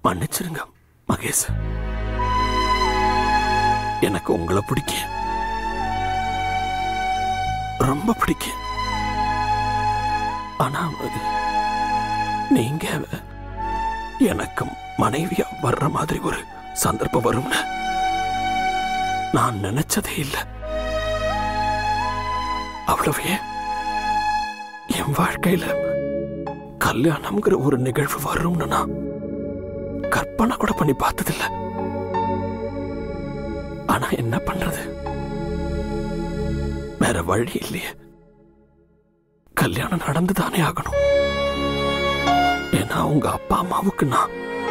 மன்னிச்சிருங்க மகேஷ் எனக்கு உங்களை பிடிக்கும் ரொம்ப பிடிக்கும் ஆனா அது நீங்க எனக்கு மனைவியா வர்ற மாதிரி ஒரு சந்தர்ப்பம் வரும்னு நான் நினைச்சதே இல்லை அவ்வளவே என் வாழ்க்கையில கல்யாணம்ங்கிற ஒரு நிகழ்வு வரும்னு நான் கற்பனை கூட பண்ணி பார்த்ததில்ல ஆனா என்ன பண்றது வேற வழி இல்லையே கல்யாணம் நடந்துதானே ஆகணும் ஏன்னா உங்க அப்பா அம்மாவுக்கு நான்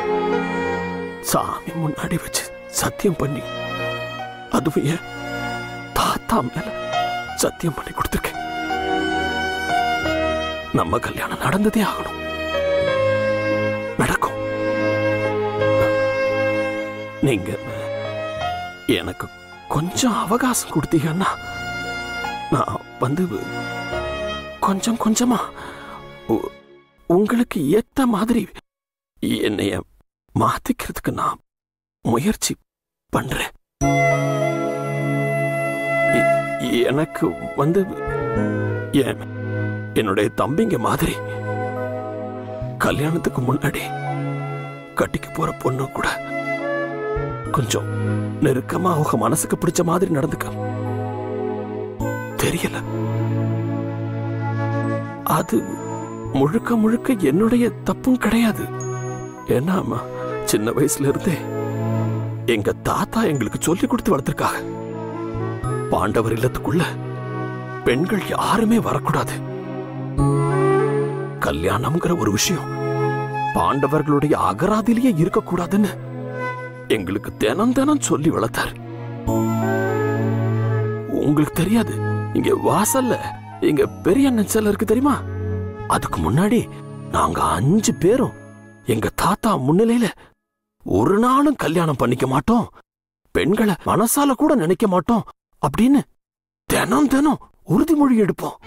சாமி முன்னாடி வச்சு சத்தியம் பண்ணி அதுவும் ஏன் தாத்தா மேல சத்தியம் பண்ணி கொடுத்துருக்கேன் நம்ம கல்யாணம் நடந்ததே ஆகணும் நடக்கும் நீங்க எனக்கு கொஞ்சம் அவகாசம் கொடுத்தீங்கன்னா நான் வந்து கொஞ்சம் கொஞ்சமா உ- உங்களுக்கு ஏத்த மாதிரி என்னைய மாத்திக்கிறதுக்கு நான் முயற்சி பண்றேன் எ- எனக்கு வந்து என் என்னுடைய தம்பிங்க மாதிரி கல்யாணத்துக்கு முன்னாடி கட்டிக்க போற பொண்ணு கூட கொஞ்சம் நெருக்கமா அவங்க மனசுக்கு பிடிச்ச மாதிரி நடந்துக்க தெரியல அது முழுக்க முழுக்க என்னுடைய தப்பும் கிடையாது ஏன்னா அம்மா, சின்ன வயசுல இருந்தே எங்க தாத்தா எங்களுக்கு சொல்லி கொடுத்து வளர்த்திருக்காங்க பாண்டவர் இல்லத்துக்குள்ள பெண்கள் யாருமே வரக்கூடாது கல்யாணம்ங்கிற ஒரு விஷயம் பாண்டவர்களுடைய அகராதிலேயே இருக்கக்கூடாதுன்னு எங்களுக்கு தினம் தினம் சொல்லி வளர்த்தார் உங்களுக்கு தெரியாது இங்க வாசல்ல எங்க பெரிய அண்ணன் சிலை இருக்கு தெரியுமா அதுக்கு முன்னாடி நாங்க அஞ்சு பேரும் எங்க தாத்தா முன்னிலையில ஒரு நாளும் கல்யாணம் பண்ணிக்க மாட்டோம் பெண்களை மனசால கூட நினைக்க மாட்டோம் அப்படின்னு தினம் தினம் உறுதிமொழி எடுப்போம்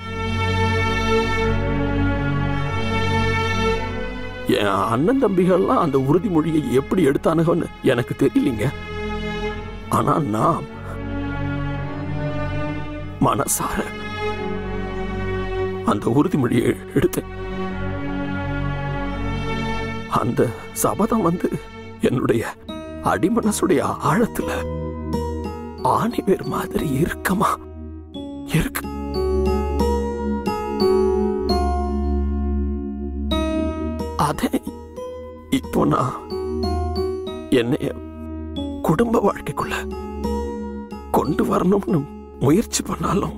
என் அண்ணன் தம்பிகள்லாம் அந்த உறுதிமொழியை எப்படி எடுத்தானுங்கன்னு எனக்கு தெரியலீங்க ஆனா நான் மனசார அந்த உறுதிமொழியை எடுத்தேன் அந்த சபதம் வந்து என்னுடைய அடிமனசுடைய ஆழத்துல ஆணிவேர் மாதிரி இருக்கமா இருக்கு அதே இப்போ நான் என்னைய குடும்ப வாழ்க்கைக்குள்ள கொண்டு வரணும்னு முயற்சி பண்ணாலும்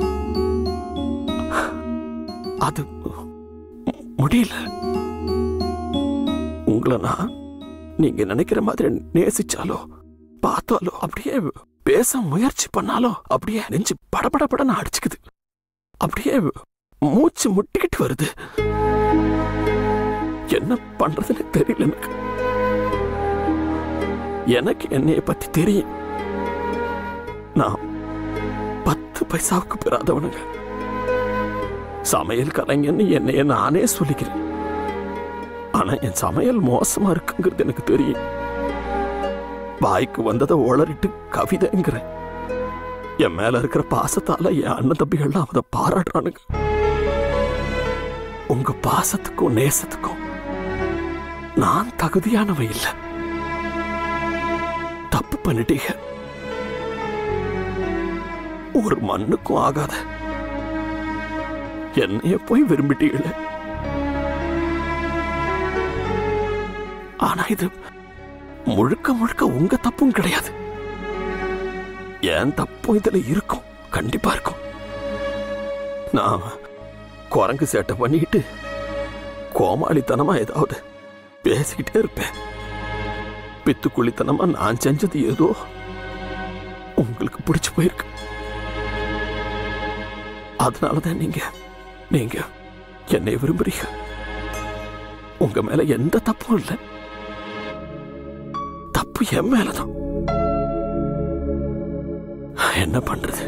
அது மு- முடியல உங்களை நான் நீங்க நினைக்கிற மாதிரி நேசிச்சாலோ பார்த்தாலோ அப்படியே பேச முயற்சி பண்ணாலோ அப்படியே நெஞ்சு படபடபடன்னு அடிச்சுக்குது அப்படியே மூச்சு முட்டிக்கிட்டு வருது என்ன பண்றதுன்னு தெரியல எனக்கு எனக்கு என்னைய பத்தி தெரியும் நான் பத்து பைசாவுக்கு பெறாதவனுங்க சமையல் கலைஞன்னு என்னைய நானே சொல்லிக்கிறேன் ஆனா என் சமையல் மோசமா இருக்குங்கிறது எனக்கு தெரியும் வாய்க்கு வந்ததை உளறிட்டு கவிதைங்கிறேன் என் மேல இருக்கிற பாசத்தால என் அண்ணன் தம்பிகள்லாம் அதை பாராட்டுறானுங்க உங்க பாசத்துக்கும் நேசத்துக்கும் நான் தகுதியானவ இல்ல தப்பு பண்ணிட்டீங்க ஒரு மண்ணுக்கும் ஆகாத என்னைய போய் விரும்பிட்டீங்களே ஆனா இது முழுக்க முழுக்க உங்க தப்பும் கிடையாது என் தப்பும் இதுல இருக்கும் கண்டிப்பா இருக்கும் நான் குரங்கு சேட்டை பண்ணிக்கிட்டு கோமாளித்தனமா ஏதாவது பேசிக்கிட்டே இருப்பேன் பித்துக்குழித்தனமா நான் செஞ்சது ஏதோ உங்களுக்கு பிடிச்சு போயிருக்கு அதனாலதான் நீங்க நீங்க என்னை விரும்புறீங்க உங்க மேல எந்த தப்பும் இல்லை தப்பு என் மேலதான் என்ன பண்றது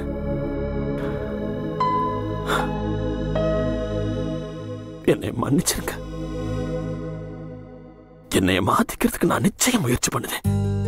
என்னை மன்னிச்சிருங்க என்னைய மாத்திக்கிறதுக்கு நான் நிச்சயம் முயற்சி பண்ணுவேன்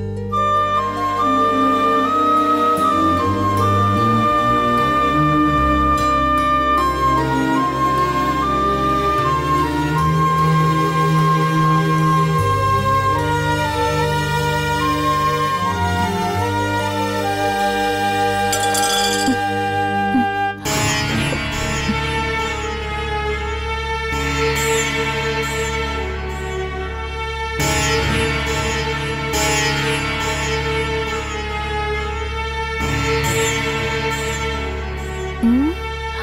ம்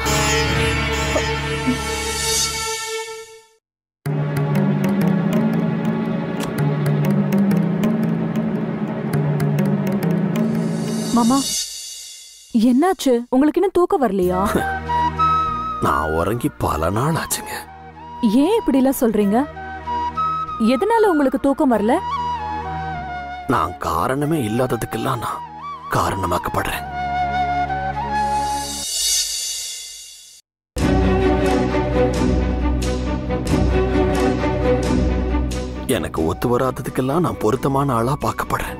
மாமா என்னாச்சு உங்களுக்கு இன்னும் தூக்கம் வரலையா நான் உறங்கி பல நாள் ஆச்சுங்க ஏன் இப்படி எல்லாம் சொல்றீங்க எதனால உங்களுக்கு தூக்கம் வரல நான் காரணமே இல்லாததுக்கெல்லாம் நான் காரணமாக்கப்படுறேன் எனக்கு ஒத்து வராததுக்கெல்லாம் நான் பொருத்தமான ஆளா பார்க்கப்படுறேன்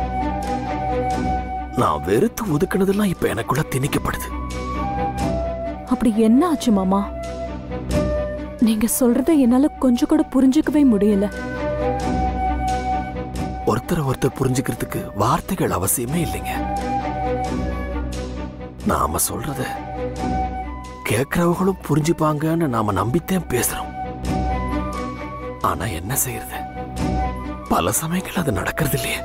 நான் வெறுத்து ஒதுக்குனதெல்லாம் இப்ப எனக்குள்ள திணிக்கப்படுது அப்படி என்ன ஆச்சு மாமா நீங்க சொல்றத என்னால கொஞ்சம் கூட புரிஞ்சுக்கவே முடியல ஒருத்தரை ஒருத்தர் புரிஞ்சுக்கிறதுக்கு வார்த்தைகள் அவசியமே இல்லைங்க நாம சொல்றத கேட்கறவங்களும் புரிஞ்சுப்பாங்கன்னு நாம நம்பித்தான் பேசுறோம் ஆனா என்ன செய்யறது பல சமயங்கள் அது நடக்கிறது இல்லையே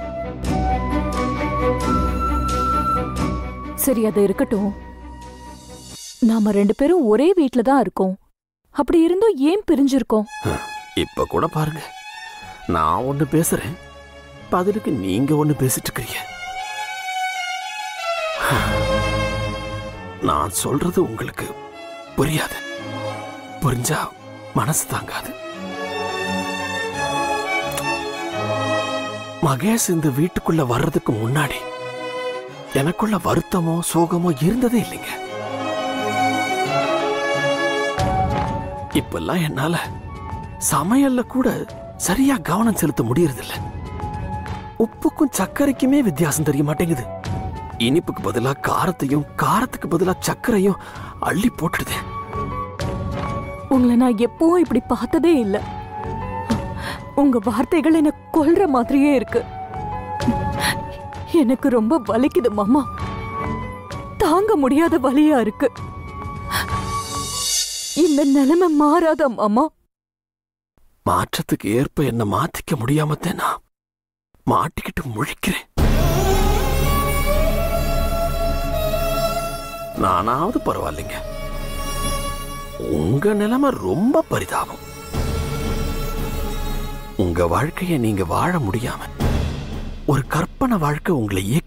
சரி அது இருக்கட்டும் நாம ரெண்டு பேரும் ஒரே வீட்ல தான் இருக்கோம் அப்படி இருந்தும் ஏன் பிரிஞ்சிருக்கோம் இப்ப கூட பாருங்க நான் ஒண்ணு பேசுறேன் பதிலுக்கு நீங்க ஒண்ணு பேசிட்டு இருக்கிறீங்க நான் சொல்றது உங்களுக்கு புரியாது புரிஞ்சா மனசு தாங்காது மகேஷ் இந்த வீட்டுக்குள்ள வர்றதுக்கு முன்னாடி எனக்குள்ள வருத்தமோ சோகமோ இருந்ததே இல்லைங்க இப்பெல்லாம் என்னால சமையல்ல கூட சரியா கவனம் செலுத்த முடியறதில்ல உப்புக்கும் சர்க்கரைக்குமே வித்தியாசம் தெரிய மாட்டேங்குது இனிப்புக்கு பதிலா காரத்தையும் காரத்துக்கு பதிலா சர்க்கரையும் அள்ளி போட்டுடுது உங்களை நான் எப்பவும் இப்படி பார்த்ததே இல்ல உங்க வார்த்தைகள் என்ன கொல்ற மாதிரியே இருக்கு எனக்கு ரொம்ப வலிக்குது மாமா தாங்க முடியாத வலியா இருக்கு இந்த நிலைமை மாறாத மாமா மாற்றத்துக்கு ஏற்ப என்ன மாத்திக்க முடியாமத்தே நான் மாட்டிக்கிட்டு முழிக்கிறேன் நானாவது பரவாயில்லைங்க உங்க நிலைமை ரொம்ப பரிதாபம் உங்க வாழ்க்கைய நீங்க வாழ முடியாம ஒரு கற்பனை வாழ்க்கை உங்களை